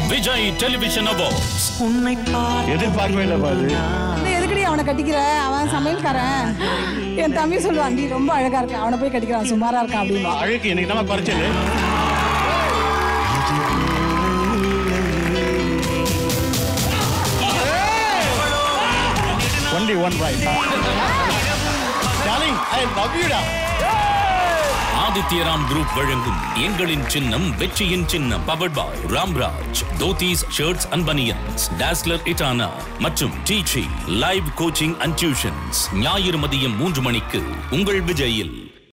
Vijay television awards எதிர்பார்க்கவே இல்லை பாரு இந்த எதுக்குடி அவனை கட்டிக்கிற அவன் சமையல்காரன் என் தம்பி சொல்லுவான் நீ ரொம்ப அழகா இருக்க அவனை போய் கட்டிக்கிறான் சுமாரா இருக்கான் அப்படின்னு அழுக்கு எனக்கு நம்ம குறைச்சது only one right darling I love you டா ஆதித்யராம் குரூப் வழங்கும் எங்களின் சின்னம் வெற்றியின் சின்னம் powered by Ramraj dhotis shirts and banians Dazzler இட்டானா மற்றும் டீச்சி லைவ் கோச்சிங் அண்ட் டியூஷன்ஸ் ஞாயிறு மதியம் மூன்று மணிக்கு உங்கள் விஜயில்